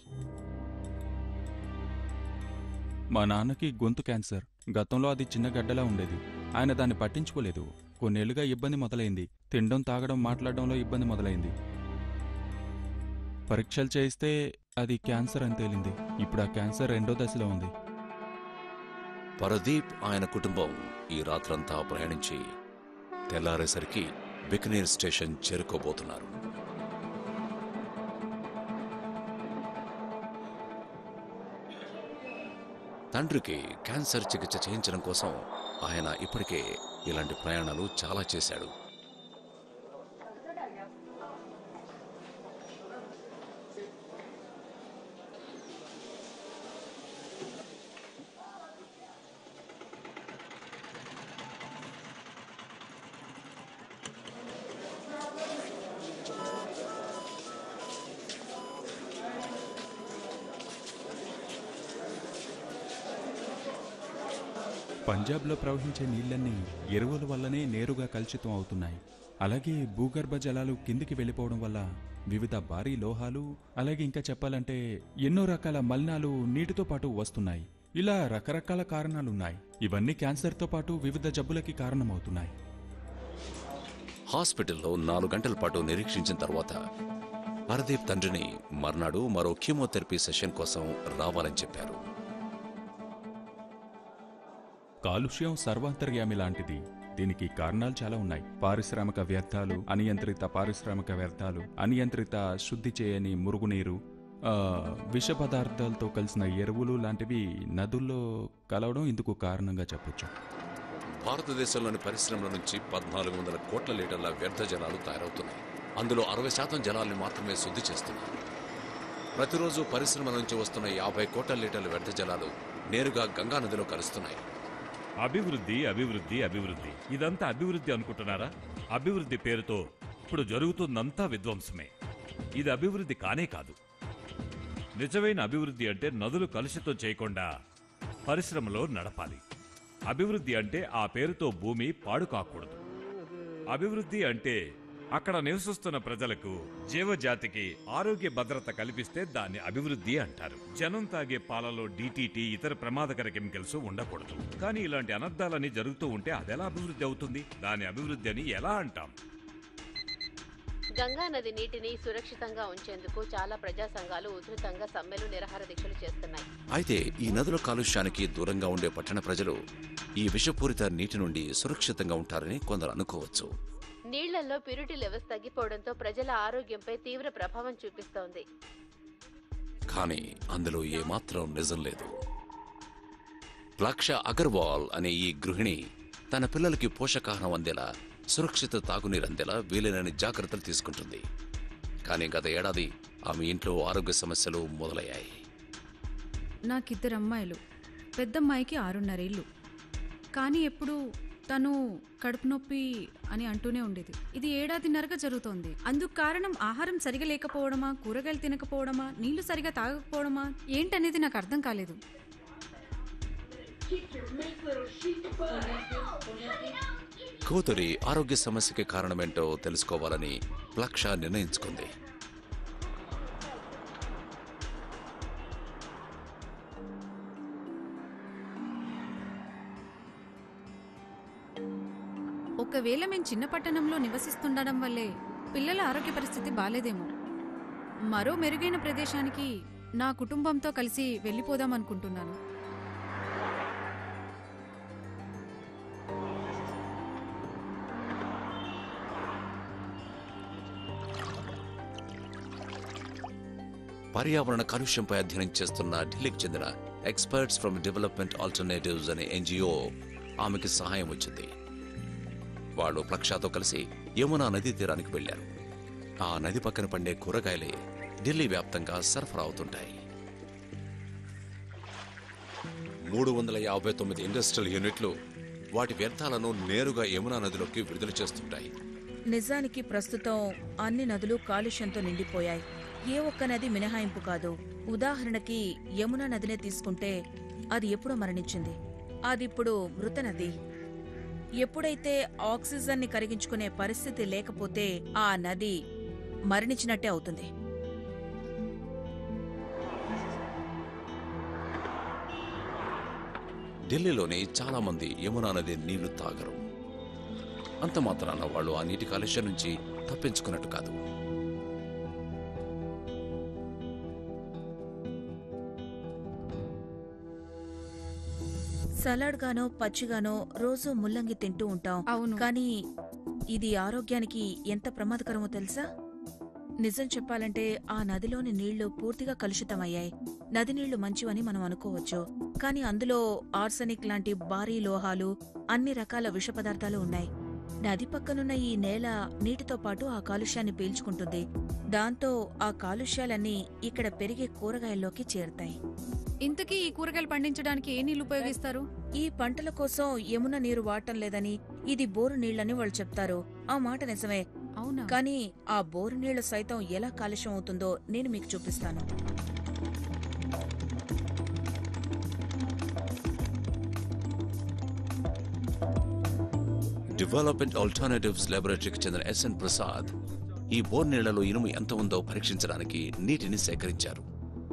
మా నాన్నకి గొంతు క్యాన్సర్ గతంలో అది చిన్న గడ్డలా ఉండేది ఆయన దాన్ని పట్టించుకోలేదు కొన్నేళ్లుగా ఇబ్బంది మొదలైంది తినడం తాగడం మాట్లాడడంలో ఇబ్బంది మొదలైంది పరీక్షలు చేయిస్తే అది క్యాన్సర్ అని తేలింది ఇప్పుడు ఆ క్యాన్సర్ రెండో దశలో ఉంది పరదీప్ ఆయన కుటుంబం ఈ రాత్రంతా ప్రయాణించి తెల్లారేసరికి బికనీర్ స్టేషన్ చేరుకోబోతున్నారు తండ్రికి క్యాన్సర్ చికిత్స చేయించడం కోసం ఆయన ఇప్పటికే ఇలాంటి ప్రయాణాలు చాలా చేశాడు పంజాబ్లో ప్రవహించే నీళ్లన్నీ ఎరువుల వల్లనే నేరుగా కలుషితం అవుతున్నాయి అలాగే భూగర్భ జలాలు కిందికి వెళ్ళిపోవడం వల్ల వివిధ భారీ లోహాలు అలాగే ఇంకా చెప్పాలంటే ఎన్నో రకాల మలినాలు నీటితో పాటు వస్తున్నాయి ఇలా రకరకాల కారణాలున్నాయి ఇవన్నీ క్యాన్సర్తో పాటు వివిధ జబ్బులకి కారణమవుతున్నాయి హాస్పిటల్లో నాలుగు గంటల పాటు నిరీక్షించిన తర్వాత పరదీప్ తండ్రిని మర్నాడు మరో కీమోథెరపీ సెషన్ కోసం రావాలని చెప్పారు కాలుష్యం సర్వాంతర్యామి లాంటిది దీనికి కారణాలు చాలా ఉన్నాయి పారిశ్రామిక వ్యర్థాలు అనియంత్రిత పారిశ్రామిక వ్యర్థాలు అనియంత్రిత శుద్ధి చేయని మురుగునీరు ఆ, విష పదార్థాలతో కలిసిన ఎరువులు లాంటివి నదుల్లో కలవడం ఇందుకు కారణంగా చెప్పొచ్చు భారతదేశంలోని పరిశ్రమల నుంచి పద్నాలుగు వందల కోట్ల లీటర్ల వ్యర్థ జలాలు తయారవుతున్నాయి అందులో అరవై శాతం జలాల్ని మాత్రమే శుద్ధి చేస్తున్నారు ప్రతిరోజు పరిశ్రమ నుంచి వస్తున్న యాభై కోట్ల లీటర్ల వ్యర్థ జలాలు నేరుగా గంగా నదిలో కలుస్తున్నాయి అభివృద్ధి అభివృద్ధి అభివృద్ధి ఇదంతా అభివృద్ధి అనుకుంటున్నారా అభివృద్ధి పేరుతో ఇప్పుడు జరుగుతుందంతా విధ్వంసమే ఇది అభివృద్ధి కానే కాదు నిజమైన అభివృద్ధి అంటే నదులు కలుషితం చేయకుండా పరిశ్రమలో నడపాలి అభివృద్ధి అంటే ఆ పేరుతో భూమి పాడు కాకూడదు అభివృద్ధి అంటే అక్కడ నివసిస్తున్న ప్రజలకు జీవజాతికి ఆరోగ్య భద్రత కల్పిస్తే దాన్ని అభివృద్ధి అంటారు జనం తాగే పాలలో డీటీటీ ఇతర ప్రమాదకర కెమికల్స్ ఉండకూడదు కానీ ఇలాంటి అనర్థాలన్నీ జరుగుతూ ఉంటే అదెలా అభివృద్ధి అవుతుంది దాని అభివృద్ధి అని ఎలా అంటాం గంగా నది నీటిని సురక్షితంగా ఉంచేందుకు చాలా ప్రజా సంఘాలు ఉధృతంగా సమ్మెలు నిరాహార దీక్షలు చేస్తున్నాయి అయితే ఈ నదుల కాలుష్యానికి దూరంగా ఉండే పట్టణ ప్రజలు ఈ విషపూరిత నీటి నుండి సురక్షితంగా ఉంటారని కొందరు అనుకోవచ్చు నీళ్లలో ప్యూరిటీ లెవెల్స్ తగ్గిపోవడంతో ప్రజల ఆరోగ్యంపై తీవ్ర ప్రభావం చూపిస్తోంది కానీ అందులో ఏమాత్రం నిజం లేదు లక్ష అగర్వాల్ అనే ఈ గృహిణి తన పిల్లలకి పోషకాహారం అందేలా సురక్షిత తాగునీరు అందేలా వీలైనన్ని జాగ్రత్తలు తీసుకుంటుంది కానీ గత ఏడాది ఆమె ఇంట్లో ఆరోగ్య సమస్యలు మొదలయ్యాయి నాకిద్దరు అమ్మాయిలు పెద్దమ్మాయికి ఆరున్నరేళ్ళు కానీ ఎప్పుడు తను కడుపు నొప్పి అని అంటూనే ఉండేది ఇది ఏడాదిన్నరగా జరుగుతోంది అందుకు కారణం ఆహారం సరిగా లేకపోవడమా కూరగాయలు తినకపోవడమా నీళ్లు సరిగా తాగకపోవడమా ఏంటనేది నాకు అర్థం కాలేదు కూతురి ఆరోగ్య సమస్యకి కారణమేంటో తెలుసుకోవాలని లక్ష నిర్ణయించుకుంది ఒకవేళ మేము చిన్న పట్టణంలో నివసిస్తుండడం వల్లే పిల్లల ఆరోగ్య పరిస్థితి బాలేదేమో మరో మెరుగైన ప్రదేశానికి నా కుటుంబంతో కలిసి వెళ్ళిపోదాం అనుకుంటున్నాను పర్యావరణ కాలుష్యంపై అధ్యయనం చేస్తున్న ఢిల్లీకి చెందిన ఎక్స్పర్ట్స్ ఫ్రమ్ డెవలప్మెంట్ ఆల్టర్నేటివ్స్ అనే ఎన్జిఓ ఆమెకి సహాయం వచ్చింది వాళ్ళు ప్లక్షాతో కలిసి యమునా నదీ తీరానికి వెళ్లారు ఆ నది పక్కన పండే కూరగాయలే ఢిల్లీ వ్యాప్తంగా సరఫరా అవుతుంటాయి మూడు వందల యాభై తొమ్మిది ఇండస్ట్రియల్ యూనిట్లు వాటి వ్యర్థాలను నేరుగా యమునా నదిలోకి విడుదల చేస్తుంటాయి నిజానికి ప్రస్తుతం అన్ని నదులు కాలుష్యంతో నిండిపోయాయి ఏ ఒక్క నది మినహాయింపు కాదు ఉదాహరణకి యమునా నదినే తీసుకుంటే అది ఎప్పుడో మరణించింది అదిప్పుడు మృత నది ఎప్పుడైతే ఆక్సిజన్ని కరిగించుకునే పరిస్థితి లేకపోతే ఆ నది మరణించినట్టే అవుతుంది ఢిల్లీలోని చాలా మంది యమునా నది నీళ్లు తాగరు అంత మాత్రాన వాళ్ళు ఆ నీటి కాలుష్యం నుంచి తప్పించుకున్నట్టు కాదు సలాడ్ గానో పచ్చిగానో రోజు ముల్లంగి తింటూ ఉంటాం అవును కానీ ఇది ఆరోగ్యానికి ఎంత ప్రమాదకరమో తెలుసా నిజం చెప్పాలంటే ఆ నదిలోని నీళ్లు పూర్తిగా కలుషితమయ్యాయి నది నీళ్లు మంచివని మనం అనుకోవచ్చు కానీ అందులో ఆర్సనిక్ లాంటి భారీ లోహాలు అన్ని రకాల విష పదార్థాలు ఉన్నాయి నది పక్కనున్న ఈ నేల నీటితో పాటు ఆ కాలుష్యాన్ని పీల్చుకుంటుంది దాంతో ఆ కాలుష్యాలన్నీ ఇక్కడ పెరిగే కూరగాయల్లోకి చేరుతాయి ఇంతకీ ఈ కూరగాయలు పండించడానికి ఏ నీళ్లు ఉపయోగిస్తారు ఈ పంటల కోసం యమున నీరు వాడటం లేదని ఇది బోరు నీళ్లని వాళ్ళు చెప్తారు ఆ మాట నిజమే అవునా కానీ ఆ బోరు నీళ్లు సైతం ఎలా కాలుష్యం అవుతుందో నేను మీకు చూపిస్తాను డెవలప్మెంట్ ఆల్టర్నేటివ్స్ లాబొరేటరీకి చెందిన ఎస్ఎన్ ప్రసాద్ ఈ బోర్ నీళ్లలో ఇనుము ఎంత ఉందో పరీక్షించడానికి నీటిని సేకరించారు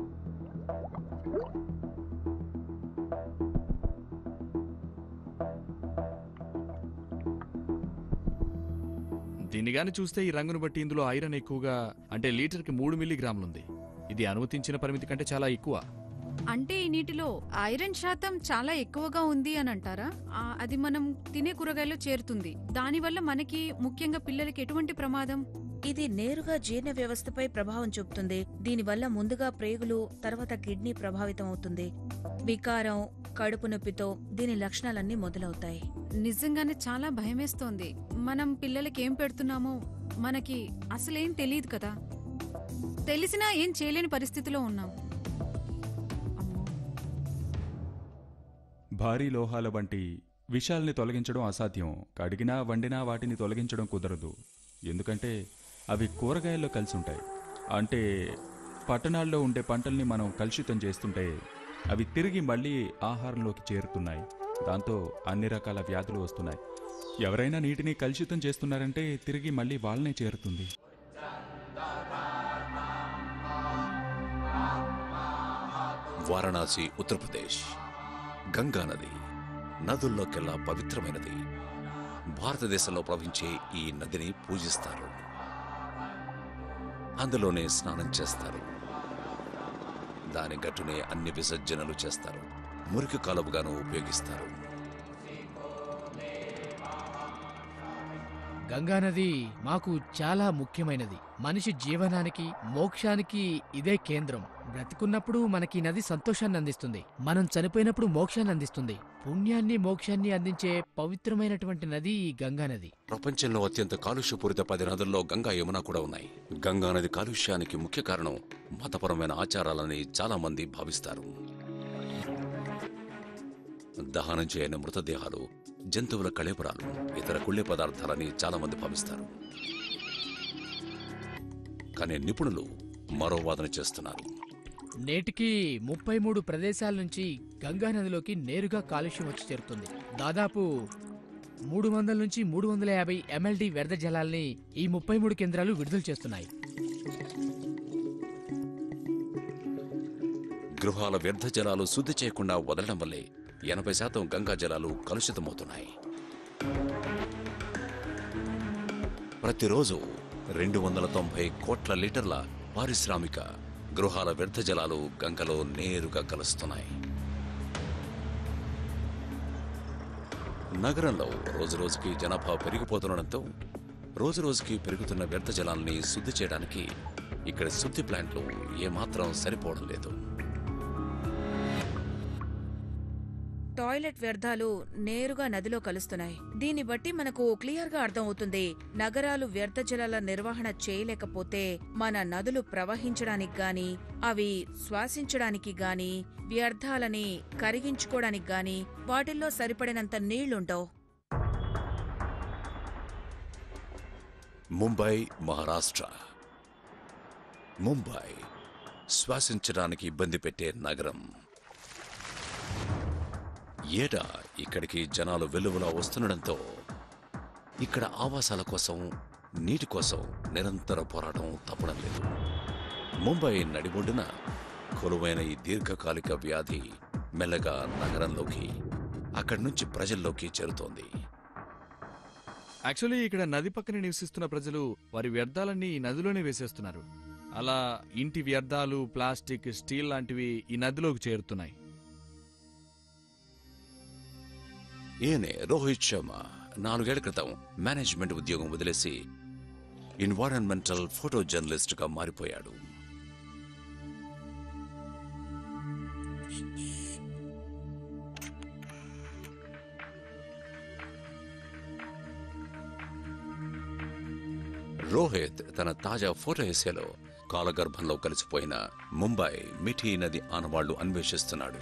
దీన్ని గాని చూస్తే ఈ రంగును బట్టి ఇందులో ఐరన్ ఎక్కువగా అంటే లీటర్కి మూడు మిల్లీగ్రాములుంది ఇది అనుమతించిన పరిమితి కంటే చాలా ఎక్కువ అంటే ఈ నీటిలో ఐరన్ శాతం చాలా ఎక్కువగా ఉంది అని అంటారా ఆ, అది మనం తినే కూరగాయల్లో చేరుతుంది దానివల్ల మనకి ముఖ్యంగా పిల్లలకి ఎటువంటి ప్రమాదం ఇది నేరుగా జీర్ణ వ్యవస్థపై ప్రభావం చూపుతుంది దీనివల్ల ముందుగా ప్రేగులు తర్వాత కిడ్నీ ప్రభావితం అవుతుంది వికారం కడుపు నొప్పితో దీని లక్షణాలన్నీ మొదలవుతాయి నిజంగానే చాలా భయమేస్తోంది మనం పిల్లలకి ఏం పెడుతున్నామో మనకి అసలేం తెలియదు కదా తెలిసినా ఏం చేయలేని పరిస్థితిలో ఉన్నాం భారీ లోహాల వంటి విషాల్ని తొలగించడం అసాధ్యం కడిగినా వండినా వాటిని తొలగించడం కుదరదు ఎందుకంటే అవి కూరగాయల్లో కలిసి ఉంటాయి అంటే పట్టణాల్లో ఉండే పంటల్ని మనం కలుషితం చేస్తుంటే అవి తిరిగి మళ్ళీ ఆహారంలోకి చేరుతున్నాయి దాంతో అన్ని రకాల వ్యాధులు వస్తున్నాయి ఎవరైనా నీటిని కలుషితం చేస్తున్నారంటే తిరిగి మళ్ళీ వాళ్ళనే చేరుతుంది వారణాసి ఉత్తరప్రదేశ్ గంగా నది నదుల్లోకెల్లా పవిత్రమైనది భారతదేశంలో ప్రవహించే ఈ నదిని పూజిస్తారు అందులోనే స్నానం చేస్తారు దాని గట్టునే అన్ని విసర్జనలు చేస్తారు మురికి కాలువగాను ఉపయోగిస్తారు గంగానది మాకు చాలా ముఖ్యమైనది మనిషి జీవనానికి మోక్షానికి ఇదే కేంద్రం బ్రతికున్నప్పుడు మనకి ఈ నది సంతోషాన్ని అందిస్తుంది మనం చనిపోయినప్పుడు మోక్షాన్ని అందిస్తుంది పుణ్యాన్ని మోక్షాన్ని అందించే పవిత్రమైనటువంటి నది ఈ గంగానది ప్రపంచంలో అత్యంత కాలుష్యపూరిత పది నదుల్లో గంగా యమున కూడా ఉన్నాయి గంగా నది కాలుష్యానికి ముఖ్య కారణం మతపరమైన ఆచారాలని చాలా మంది భావిస్తారు దహనం చేయని మృతదేహాలు జంతువుల కళేబరాలు ఇతర కుళ్ళే పదార్థాలని చాలా మంది భావిస్తారు కానీ నిపుణులు మరో వాదన చేస్తున్నారు నేటికి ముప్పై మూడు ప్రదేశాల నుంచి గంగా నదిలోకి నేరుగా కాలుష్యం వచ్చి చేరుతుంది దాదాపు మూడు వందల నుంచి మూడు వందల యాభై ఎంఎల్డి వ్యర్థ జలాల్ని ఈ ముప్పై మూడు కేంద్రాలు విడుదల చేస్తున్నాయి గృహాల వ్యర్థ జలాలు శుద్ధి చేయకుండా వదలడం వల్లే ఎనభై శాతం గంగా జలాలు కలుషితమవుతున్నాయి ప్రతిరోజు రెండు వందల తొంభై కోట్ల లీటర్ల పారిశ్రామిక గృహాల వ్యర్థ జలాలు గంగలో నేరుగా కలుస్తున్నాయి నగరంలో రోజురోజుకి జనాభా పెరిగిపోతుండటంతో రోజురోజుకి పెరుగుతున్న వ్యర్థ జలాల్ని శుద్ధి చేయడానికి ఇక్కడ శుద్ధి ప్లాంట్లు ఏమాత్రం సరిపోవడం లేదు టాయిలెట్ వ్యర్థాలు నేరుగా నదిలో కలుస్తున్నాయి దీన్ని బట్టి మనకు క్లియర్ గా అర్థమవుతుంది నగరాలు వ్యర్థ జలాల నిర్వహణ చేయలేకపోతే మన నదులు ప్రవహించడానికి గాని అవి శ్వాసించడానికి గాని వ్యర్థాలని కరిగించుకోవడానికి గాని వాటిల్లో సరిపడినంత నీళ్లుండవు ముంబై మహారాష్ట్ర ముంబై శ్వాసించడానికి ఇబ్బంది పెట్టే నగరం ఏటా ఇక్కడికి జనాలు వెలువలా వస్తుండడంతో ఇక్కడ ఆవాసాల కోసం నీటి కోసం నిరంతర పోరాటం తప్పడం లేదు ముంబై నడిబొడ్డున కొలువైన ఈ దీర్ఘకాలిక వ్యాధి మెల్లగా నగరంలోకి అక్కడి నుంచి ప్రజల్లోకి చేరుతోంది యాక్చువల్లీ ఇక్కడ నది పక్కన నివసిస్తున్న ప్రజలు వారి వ్యర్థాలన్నీ ఈ నదిలోనే వేసేస్తున్నారు అలా ఇంటి వ్యర్థాలు ప్లాస్టిక్ స్టీల్ లాంటివి ఈ నదిలోకి చేరుతున్నాయి ఈయనే రోహిత్ శర్మ నాలుగేళ్ల క్రితం మేనేజ్మెంట్ ఉద్యోగం వదిలేసి ఎన్వైరన్మెంటల్ ఫోటో జర్నలిస్ట్గా మారిపోయాడు రోహిత్ తన తాజా ఫోటో ఎసేలో కాలగర్భంలో కలిసిపోయిన ముంబై మిఠీ నది ఆనవాళ్లు అన్వేషిస్తున్నాడు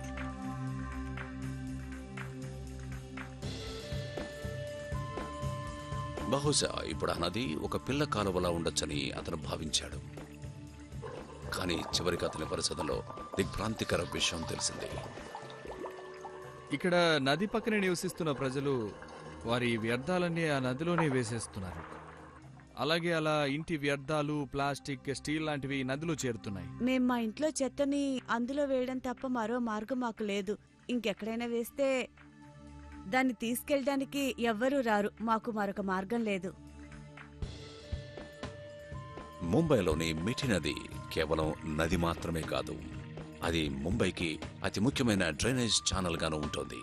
బహుశా ఇప్పుడు ఆ నది ఒక పిల్ల కాలువలా ఉండొచ్చని అతను భావించాడు కానీ చివరికి అతని పరిస్థితుల్లో దిగ్భ్రాంతికర విషయం తెలిసింది ఇక్కడ నది పక్కనే నివసిస్తున్న ప్రజలు వారి వ్యర్థాలన్నీ ఆ నదిలోనే వేసేస్తున్నారు అలాగే అలా ఇంటి వ్యర్థాలు ప్లాస్టిక్ స్టీల్ లాంటివి ఈ నదిలో చేరుతున్నాయి మేం మా ఇంట్లో చెత్తని అందులో వేయడం తప్ప మరో మార్గం మాకు లేదు ఇంకెక్కడైనా వేస్తే దాన్ని తీసుకెళ్ళడానికి ఎవ్వరూ రారు మాకు మరొక మార్గం లేదు ముంబైలోని మిఠి నది కేవలం నది మాత్రమే కాదు అది ముంబైకి అతి ముఖ్యమైన డ్రైనేజ్ ఛానల్ గాను ఉంటుంది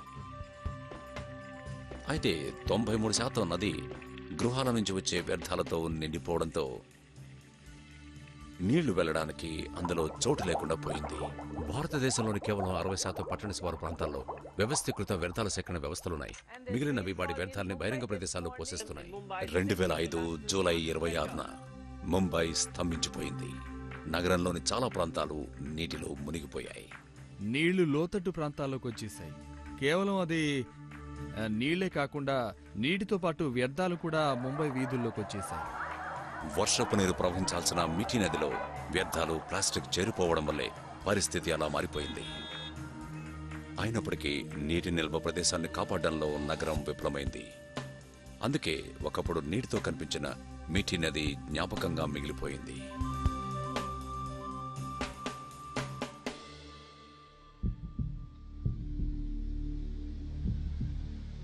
అయితే తొంభై మూడు శాతం నది గృహాల నుంచి వచ్చే వ్యర్థాలతో నిండిపోవడంతో నీళ్లు వెళ్లడానికి అందులో చోటు లేకుండా పోయింది భారతదేశంలోని కేవలం అరవై శాతం పట్టణ శివారు ప్రాంతాల్లో వ్యవస్థీకృత వ్యర్థాల సేకరణ వ్యవస్థలున్నాయి మిగిలినవి వాటి వ్యర్థాలని బహిరంగ ప్రదేశాల్లో పోషిస్తున్నాయి రెండు వేల ఐదు జూలై ఇరవై ఆరున ముంబై స్తంభించిపోయింది నగరంలోని చాలా ప్రాంతాలు నీటిలో మునిగిపోయాయి నీళ్లు లోతట్టు ప్రాంతాల్లోకి వచ్చేసాయి కేవలం అది ఆ, నీళ్లే కాకుండా నీటితో పాటు వ్యర్థాలు కూడా ముంబై వీధుల్లోకి వచ్చేసాయి వర్షపు నీరు ప్రవహించాల్సిన మిఠి నదిలో వ్యర్థాలు ప్లాస్టిక్ చేరిపోవడం వల్లే పరిస్థితి అలా మారిపోయింది అయినప్పటికీ నీటి నిల్వ ప్రదేశాన్ని కాపాడడంలో నగరం విఫలమైంది అందుకే ఒకప్పుడు నీటితో కనిపించిన మిఠి నది జ్ఞాపకంగా మిగిలిపోయింది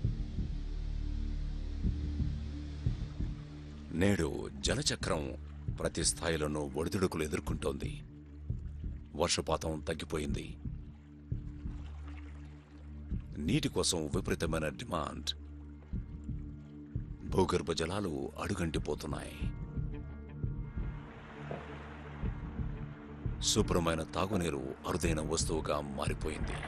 నేడు జలచక్రం ప్రతి స్థాయిలోనూ ఒడిదుడుకులు ఎదుర్కొంటోంది వర్షపాతం తగ్గిపోయింది నీటి కోసం విపరీతమైన డిమాండ్ భూగర్భ జలాలు అడుగంటిపోతున్నాయి శుభ్రమైన తాగునీరు అరుదైన వస్తువుగా మారిపోయింది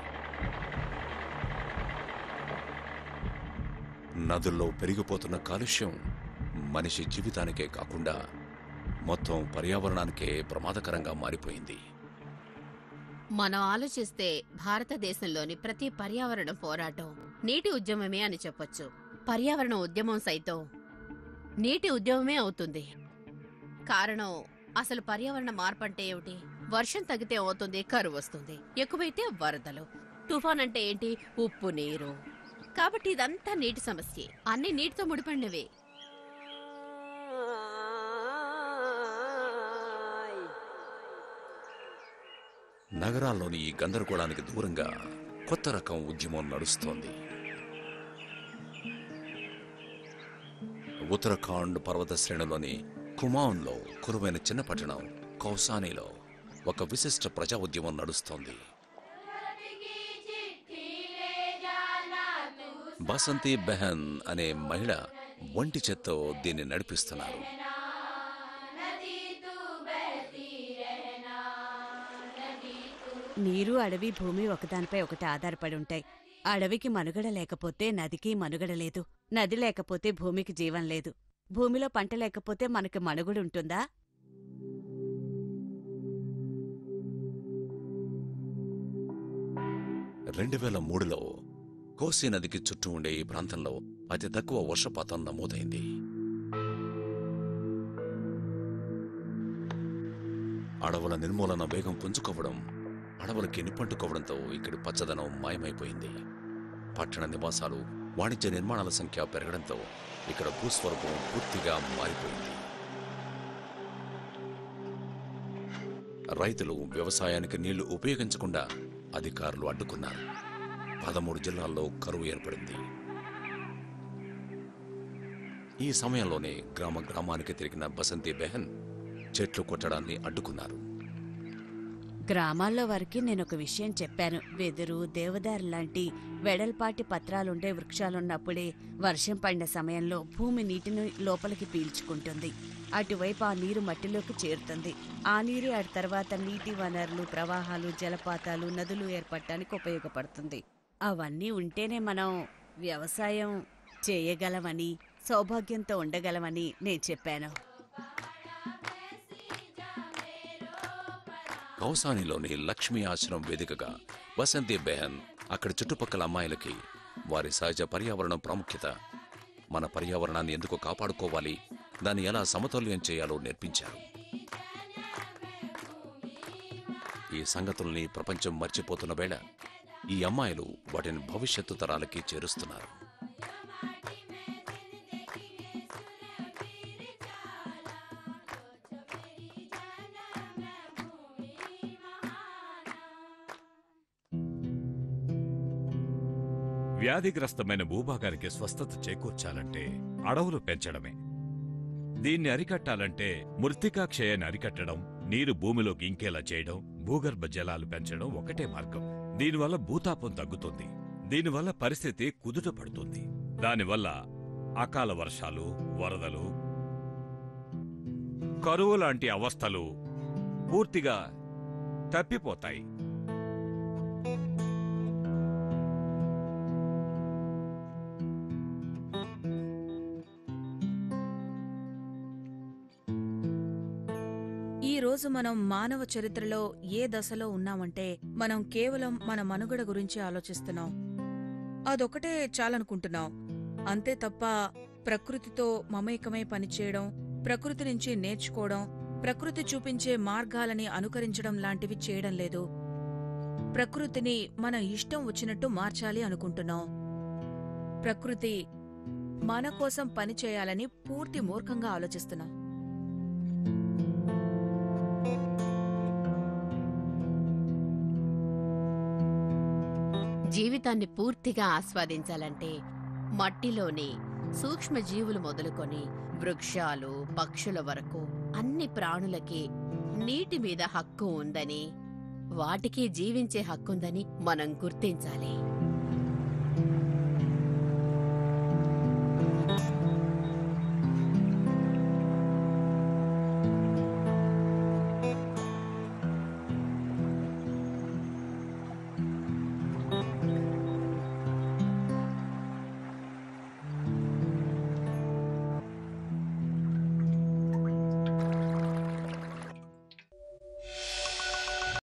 నదుల్లో పెరిగిపోతున్న కాలుష్యం మనిషి జీవితానికే కాకుండా మొత్తం పర్యావరణానికే ప్రమాదకరంగా మారిపోయింది మనం ఆలోచిస్తే భారతదేశంలోని ప్రతి పర్యావరణ పోరాటం నీటి ఉద్యమమే అని చెప్పొచ్చు పర్యావరణ ఉద్యమం సైతం నీటి ఉద్యమమే అవుతుంది కారణం అసలు పర్యావరణ మార్పు అంటే ఏమిటి వర్షం తగ్గితే అవుతుంది కరువు వస్తుంది ఎక్కువైతే వరదలు తుఫాన్ అంటే ఏంటి ఉప్పు నీరు కాబట్టి ఇదంతా నీటి సమస్య అన్ని నీటితో ముడిపడినవే నగరాల్లోని ఈ గందరగోళానికి దూరంగా కొత్త రకం ఉద్యమం నడుస్తోంది ఉత్తరాఖండ్ పర్వత శ్రేణులోని కుమాన్లో కురువైన చిన్న పట్టణం కౌసానీలో ఒక విశిష్ట ప్రజా ఉద్యమం నడుస్తోంది బసంతి బెహన్ అనే మహిళ ఒంటి చేత్తో దీన్ని నడిపిస్తున్నారు నీరు అడవి భూమి ఒకదానిపై ఒకటి ఆధారపడి ఉంటాయి అడవికి మనుగడ లేకపోతే నదికి మనుగడ లేదు నది లేకపోతే భూమికి జీవం లేదు భూమిలో పంట లేకపోతే మనకి మనుగడ ఉంటుందా రెండు వేల మూడులో కోసి నదికి చుట్టూ ఉండే ఈ ప్రాంతంలో అతి తక్కువ వర్షపాతం నమోదైంది అడవుల నిర్మూలన వేగం పుంజుకోవడం అడవులకి నిప్పంటుకోవడంతో ఇక్కడి పచ్చదనం మాయమైపోయింది పట్టణ నివాసాలు వాణిజ్య నిర్మాణాల సంఖ్య పెరగడంతో ఇక్కడ భూస్వరూపం పూర్తిగా మారిపోయింది రైతులు వ్యవసాయానికి నీళ్లు ఉపయోగించకుండా అధికారులు అడ్డుకున్నారు పదమూడు జిల్లాల్లో కరువు ఏర్పడింది ఈ సమయంలోనే గ్రామ గ్రామానికి తిరిగిన బసంతి బెహన్ చెట్లు కొట్టడాన్ని అడ్డుకున్నారు గ్రామాల్లో వారికి నేను ఒక విషయం చెప్పాను వెదురు దేవదారు లాంటి వెడల్పాటి పత్రాలుండే వృక్షాలున్నప్పుడే వర్షం పడిన సమయంలో భూమి నీటిని లోపలికి పీల్చుకుంటుంది అటువైపు ఆ నీరు మట్టిలోకి చేరుతుంది ఆ నీరు ఆ తర్వాత నీటి వనరులు ప్రవాహాలు జలపాతాలు నదులు ఏర్పడటానికి ఉపయోగపడుతుంది అవన్నీ ఉంటేనే మనం వ్యవసాయం చేయగలమని సౌభాగ్యంతో ఉండగలమని నేను చెప్పాను కౌసానిలోని లక్ష్మీ ఆశ్రమం వేదికగా వసంతి బెహన్ అక్కడి చుట్టుపక్కల అమ్మాయిలకి వారి సహజ పర్యావరణం ప్రాముఖ్యత మన పర్యావరణాన్ని ఎందుకు కాపాడుకోవాలి దాన్ని ఎలా సమతుల్యం చేయాలో నేర్పించారు ఈ సంగతుల్ని ప్రపంచం మర్చిపోతున్న వేళ ఈ అమ్మాయిలు వాటిని భవిష్యత్తు తరాలకి చేరుస్తున్నారు వ్యాధిగ్రస్తమైన భూభాగానికి స్వస్థత చేకూర్చాలంటే అడవులు పెంచడమే దీన్ని అరికట్టాలంటే మృత్తికా క్షయాన్ని అరికట్టడం నీరు భూమిలోకి ఇంకేలా చేయడం భూగర్భ జలాలు పెంచడం ఒకటే మార్గం దీనివల్ల భూతాపం తగ్గుతుంది దీనివల్ల పరిస్థితి కుదుట పడుతుంది దానివల్ల అకాల వర్షాలు వరదలు కరువు లాంటి అవస్థలు పూర్తిగా తప్పిపోతాయి ఈ రోజు మనం మానవ చరిత్రలో ఏ దశలో ఉన్నామంటే మనం కేవలం మన మనుగడ గురించి ఆలోచిస్తున్నాం అదొకటే చాలనుకుంటున్నాం అంతే తప్ప ప్రకృతితో మమేకమై పనిచేయడం ప్రకృతి నుంచి నేర్చుకోవడం ప్రకృతి చూపించే మార్గాలని అనుకరించడం లాంటివి చేయడం లేదు ప్రకృతిని మన ఇష్టం వచ్చినట్టు మార్చాలి అనుకుంటున్నాం ప్రకృతి మన కోసం పనిచేయాలని పూర్తి మూర్ఖంగా ఆలోచిస్తున్నాం జీవితాన్ని పూర్తిగా ఆస్వాదించాలంటే మట్టిలోని సూక్ష్మజీవులు మొదలుకొని వృక్షాలు పక్షుల వరకు అన్ని ప్రాణులకి నీటి మీద హక్కు ఉందని వాటికి జీవించే హక్కుందని మనం గుర్తించాలి